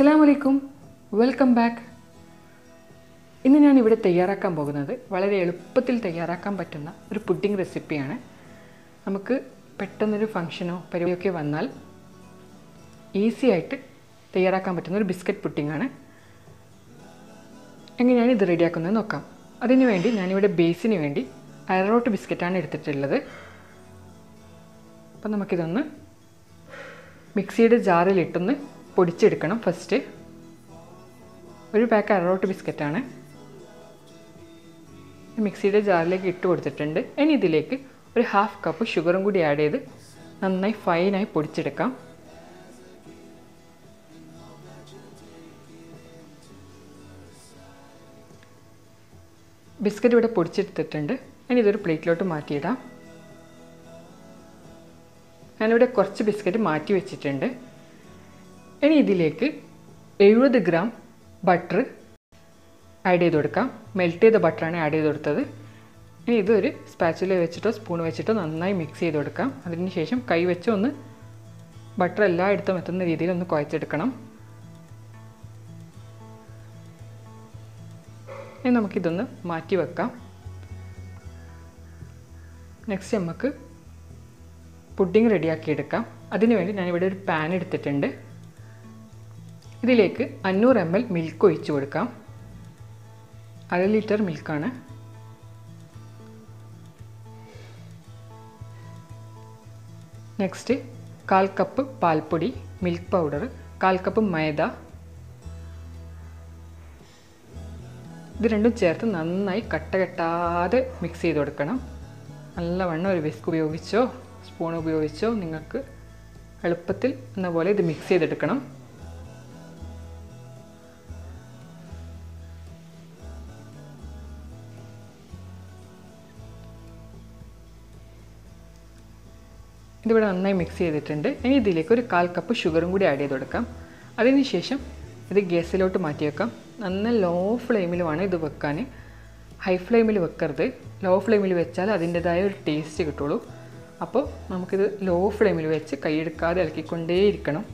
അസ്സലാമു അലൈക്കും welcome back ഇന്ന് ഞാൻ ഇവിടെ തയ്യാറാക്കാൻ പോകുന്നത് വളരെ എളുപ്പത്തിൽ തയ്യാറാക്കാൻ പറ്റുന്ന ഒരു പുഡിംഗ് റെസിപ്പിയാണ് നമുക്ക് പെട്ടെന്നൊരു ഫംഗ്ഷനോ പരിപാടിയൊക്കെ വന്നാൽ ഈസി ആയിട്ട് തയ്യാറാക്കാൻ പറ്റുന്ന ഒരു ബിസ്ക്കറ്റ് പുഡിംഗാണ് എങ്ങനെയാണ് ഇത് റെഡിയാക്കുന്നത് നോക്കാം അതിനു വേണ്ടി ഞാനിവിടെ ബേസിന് വേണ്ടി അയറോട്ട് ബിസ്ക്കറ്റാണ് എടുത്തിട്ടുള്ളത് അപ്പം നമുക്കിതൊന്ന് മിക്സിയുടെ ജാറിലിട്ടൊന്ന് പൊടിച്ചെടുക്കണം ഫസ്റ്റ് ഒരു പാക്ക് അറോട്ട് ബിസ്ക്കറ്റാണ് മിക്സിയുടെ ജാറിലേക്ക് ഇട്ട് കൊടുത്തിട്ടുണ്ട് ഇനി ഇതിലേക്ക് ഒരു ഹാഫ് കപ്പ് ഷുഗറും കൂടി ആഡ് ചെയ്ത് നന്നായി ഫൈനായി പൊടിച്ചെടുക്കാം ബിസ്ക്കറ്റ് ഇവിടെ പൊടിച്ചെടുത്തിട്ടുണ്ട് ഇനി ഇതൊരു പ്ലേറ്റിലോട്ട് മാറ്റിയിടാം ഞാനിവിടെ കുറച്ച് ബിസ്ക്കറ്റ് മാറ്റി വെച്ചിട്ടുണ്ട് ഇനി ഇതിലേക്ക് എഴുപത് ഗ്രാം ബട്ടർ ആഡ് ചെയ്ത് കൊടുക്കാം മെൽറ്റ് ചെയ്ത ബട്ടറാണ് ആഡ് ചെയ്ത് കൊടുത്തത് ഇനി ഇതൊരു സ്പാച്ചുല വെച്ചിട്ടോ സ്പൂൺ വെച്ചിട്ടോ നന്നായി മിക്സ് ചെയ്ത് കൊടുക്കാം അതിന് ശേഷം കൈ വെച്ച് ഒന്ന് ബട്ടർ എല്ലായിടത്തും എത്തുന്ന രീതിയിൽ ഒന്ന് കുഴച്ചെടുക്കണം ഇനി നമുക്കിതൊന്ന് മാറ്റി വെക്കാം നെക്സ്റ്റ് നമുക്ക് പുഡിംഗ് റെഡിയാക്കി എടുക്കാം അതിനുവേണ്ടി ഞാനിവിടെ ഒരു പാൻ എടുത്തിട്ടുണ്ട് ഇതിലേക്ക് അഞ്ഞൂറ് എം എൽ മിൽക്ക് ഒഴിച്ചു കൊടുക്കാം അര ലിറ്റർ മിൽക്കാണ് നെക്സ്റ്റ് കാൽ കപ്പ് പാൽപ്പൊടി മിൽക്ക് പൗഡർ കാൽ കപ്പ് മൈദ ഇത് രണ്ടും ചേർത്ത് നന്നായി കട്ട കെട്ടാതെ മിക്സ് ചെയ്ത് കൊടുക്കണം നല്ലവണ്ണം ഒരു വിസ്ക് ഉപയോഗിച്ചോ സ്പൂൺ ഉപയോഗിച്ചോ നിങ്ങൾക്ക് എളുപ്പത്തിൽ എന്ന പോലെ ഇത് മിക്സ് ചെയ്തെടുക്കണം ഇതിവിടെ നന്നായി മിക്സ് ചെയ്തിട്ടുണ്ട് ഇനി ഇതിലേക്ക് ഒരു കാൽ കപ്പ് ഷുഗറും കൂടി ആഡ് ചെയ്ത് കൊടുക്കാം അതിനുശേഷം ഇത് ഗ്യാസിലോട്ട് മാറ്റി വെക്കാം നന്ന ലോ ഫ്ലെയിമിൽ വേണം ഇത് വെക്കാൻ ഹൈ ഫ്ലെയിമിൽ വെക്കരുത് ലോ ഫ്ലെയിമിൽ വെച്ചാൽ അതിൻ്റെതായ ഒരു ടേസ്റ്റ് കിട്ടുള്ളൂ അപ്പോൾ നമുക്കിത് ലോ ഫ്ലെയിമിൽ വെച്ച് കൈയെടുക്കാതെ ഇളക്കിക്കൊണ്ടേയിരിക്കണം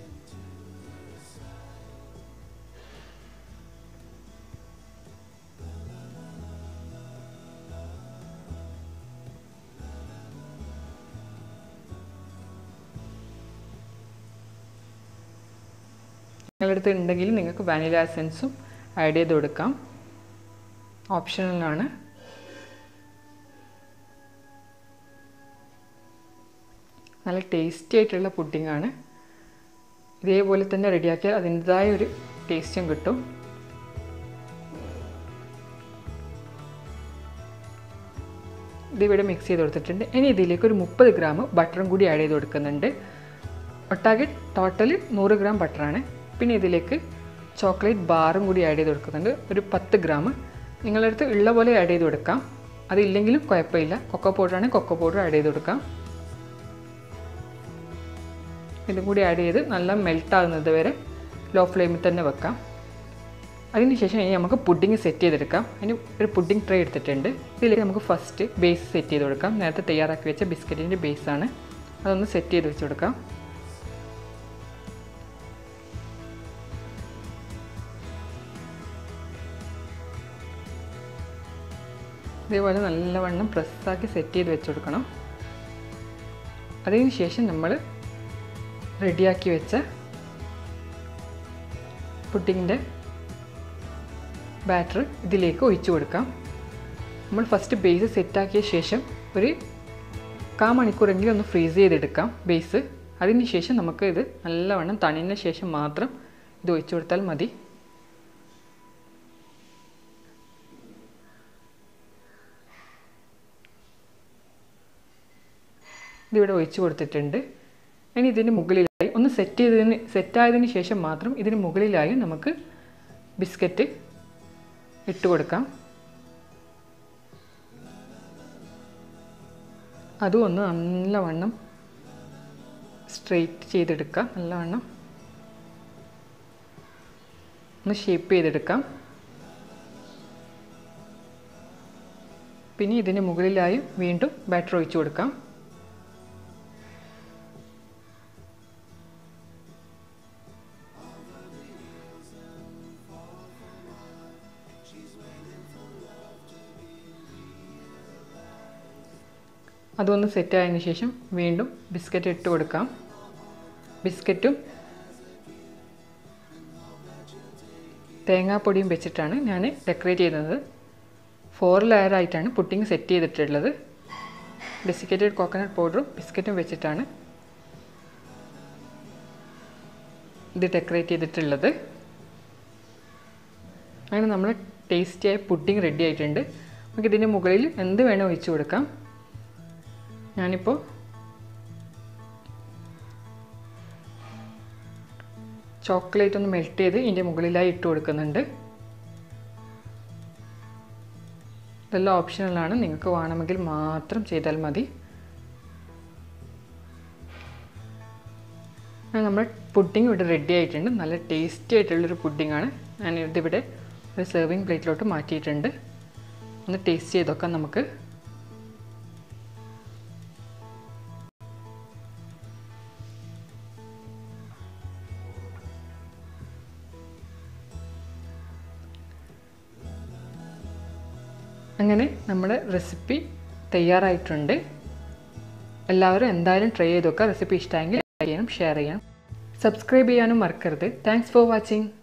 നിങ്ങളുടെ അടുത്ത് ഉണ്ടെങ്കിൽ നിങ്ങൾക്ക് വാനില എസൻസും ആഡ് ചെയ്ത് കൊടുക്കാം ഓപ്ഷണലാണ് നല്ല ടേസ്റ്റി ആയിട്ടുള്ള പുഡിങ്ങാണ് ഇതേപോലെ തന്നെ റെഡിയാക്കിയാൽ അതിൻ്റെതായ ഒരു ടേസ്റ്റും കിട്ടും ഇതിവിടെ മിക്സ് ചെയ്ത് കൊടുത്തിട്ടുണ്ട് ഇനി ഇതിലേക്ക് ഒരു മുപ്പത് ഗ്രാം ബട്ടറും കൂടി ആഡ് ചെയ്ത് കൊടുക്കുന്നുണ്ട് ഒട്ടാകെ ടോട്ടൽ നൂറ് ഗ്രാം ബട്ടറാണ് പിന്നെ ഇതിലേക്ക് ചോക്ലേറ്റ് ബാറും കൂടി ആഡ് ചെയ്ത് കൊടുക്കുന്നുണ്ട് ഒരു പത്ത് ഗ്രാം നിങ്ങളുടെ അടുത്ത് ഉള്ള പോലെ ആഡ് ചെയ്ത് കൊടുക്കാം അതില്ലെങ്കിലും കുഴപ്പമില്ല കൊക്കോ പൗഡറാണെങ്കിൽ കൊക്കോ പൗഡർ ആഡ് ചെയ്ത് കൊടുക്കാം ഇതും കൂടി ആഡ് ചെയ്ത് നല്ല മെൽറ്റ് ആകുന്നത് വരെ ലോ ഫ്ലെയിമിൽ തന്നെ വെക്കാം അതിനുശേഷം ഇനി നമുക്ക് പുഡിങ് സെറ്റ് ചെയ്തെടുക്കാം അതിന് ഒരു പുഡിങ് ട്രേ എടുത്തിട്ടുണ്ട് ഇതിലേക്ക് നമുക്ക് ഫസ്റ്റ് ബേസ് സെറ്റ് ചെയ്ത് കൊടുക്കാം നേരത്തെ തയ്യാറാക്കി വെച്ച ബിസ്ക്കറ്റിൻ്റെ ബേസാണ് അതൊന്ന് സെറ്റ് ചെയ്ത് വെച്ച് കൊടുക്കാം ഇതേപോലെ നല്ലവണ്ണം പ്രസ്സാക്കി സെറ്റ് ചെയ്ത് വെച്ച് കൊടുക്കണം അതിന് ശേഷം നമ്മൾ റെഡിയാക്കി വെച്ച പുഡിങ്ങിൻ്റെ ബാറ്റർ ഇതിലേക്ക് ഒഴിച്ചു കൊടുക്കാം നമ്മൾ ഫസ്റ്റ് ബേസ് സെറ്റാക്കിയ ശേഷം ഒരു കാ മണിക്കൂറെങ്കിലും ഒന്ന് ഫ്രീസ് ചെയ്തെടുക്കാം ബേസ് അതിന് ശേഷം നമുക്ക് ഇത് നല്ലവണ്ണം തണിഞ്ഞ ശേഷം മാത്രം ഇത് ഒഴിച്ചു കൊടുത്താൽ മതി ഇതിവിടെ ഒഴിച്ചു കൊടുത്തിട്ടുണ്ട് ഇനി ഇതിന് മുകളിലായി ഒന്ന് സെറ്റ് ചെയ്തതിന് സെറ്റായതിന് ശേഷം മാത്രം ഇതിന് മുകളിലായി നമുക്ക് ബിസ്ക്കറ്റ് ഇട്ട് കൊടുക്കാം അതും ഒന്ന് നല്ലവണ്ണം സ്ട്രെയിറ്റ് ചെയ്തെടുക്കാം നല്ലവണ്ണം ഒന്ന് ഷേപ്പ് ചെയ്തെടുക്കാം പിന്നെ ഇതിന് മുകളിലായി വീണ്ടും ബാറ്റർ ഒഴിച്ചു കൊടുക്കാം അതൊന്ന് സെറ്റ് ആയതിനു ശേഷം വീണ്ടും ബിസ്ക്കറ്റ് ഇട്ട് കൊടുക്കാം ബിസ്ക്കറ്റും തേങ്ങാപ്പൊടിയും വെച്ചിട്ടാണ് ഞാൻ ഡെക്കറേറ്റ് ചെയ്യുന്നത് ഫോർ ലെയറായിട്ടാണ് പുഡിംഗ് സെറ്റ് ചെയ്തിട്ടുള്ളത് ഡെസിക്കേറ്റഡ് കോക്കനട്ട് പൗഡറും ബിസ്ക്കറ്റും വെച്ചിട്ടാണ് ഇത് ഡെക്കറേറ്റ് ചെയ്തിട്ടുള്ളത് അങ്ങനെ നമ്മൾ ടേസ്റ്റിയായ പുഡിംഗ് റെഡി ആയിട്ടുണ്ട് നമുക്ക് ഇതിൻ്റെ മുകളിൽ എന്ത് വേണോ ഒഴിച്ചു കൊടുക്കാം ഞാനിപ്പോൾ ചോക്ലേറ്റ് ഒന്ന് മെൽറ്റ് ചെയ്ത് ഇതിൻ്റെ മുകളിലായി ഇട്ട് കൊടുക്കുന്നുണ്ട് ഇതെല്ലാം ഓപ്ഷണലാണ് നിങ്ങൾക്ക് വേണമെങ്കിൽ മാത്രം ചെയ്താൽ മതി നമ്മൾ പുഡിംഗ് ഇവിടെ റെഡി ആയിട്ടുണ്ട് നല്ല ടേസ്റ്റി ആയിട്ടുള്ളൊരു പുഡിംഗാണ് ഞാൻ ഇതിവിടെ ഒരു സെർവിങ് പ്ലേറ്റിലോട്ട് മാറ്റിയിട്ടുണ്ട് ഒന്ന് ടേസ്റ്റ് ചെയ്തൊക്കെ നമുക്ക് അങ്ങനെ നമ്മുടെ റെസിപ്പി തയ്യാറായിട്ടുണ്ട് എല്ലാവരും എന്തായാലും ട്രൈ ചെയ്ത് നോക്കുക റെസിപ്പി ഇഷ്ടമെങ്കിൽ ലൈക്ക് ചെയ്യാനും ഷെയർ ചെയ്യാനും സബ്സ്ക്രൈബ് ചെയ്യാനും മറക്കരുത് താങ്ക്സ് ഫോർ വാച്ചിങ്